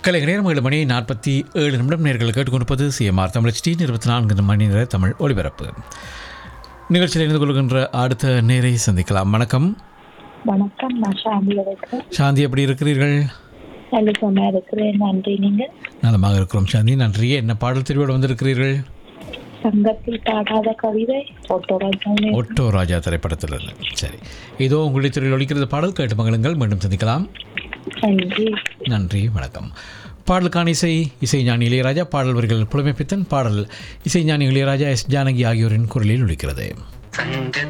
கலைஞர் நேரம் ஏழு மணி நாற்பத்தி ஏழு நிமிடம் நேர்கள் கேட்டுக்கொண்டிருப்பது சிஎம்ஆர் தமிழ் டி இருபத்தி நான்கு மணி நேர தமிழ் ஒளிபரப்பு நிகழ்ச்சியில் இணைந்து கொள்கின்ற அடுத்த நேரை சந்திக்கலாம் வணக்கம் வணக்கம் நான் சாந்தி இருக்கிறேன் சாந்தி எப்படி இருக்கிறீர்கள் நல்ல இருக்கிறேன் நன்றி நீங்க நலமாக இருக்கிறோம் சாந்தி நன்றி என்ன பாடல் தெரிவோடு வந்திருக்கிறீர்கள் சங்கத்தில் பாடாத கவிதை ஒட்டோராஜாவே ஒட்டோ ராஜா திரைப்படத்திலிருந்து சரி இதோ உங்களுடைய துறையில் ஒழிக்கிறது பாடல் கேட்டு மகளுங்கள் மீண்டும் சந்திக்கலாம் நன்றி நன்றி வணக்கம் பாடலுக்கான இசை இசைஞானி இளையராஜா பாடல் வரிகள் புலமைப்பித்தன் பாடல் இசைஞானி இளையராஜா எஸ் ஜானகி ஆகியோரின் குரலில் ஒலிக்கிறது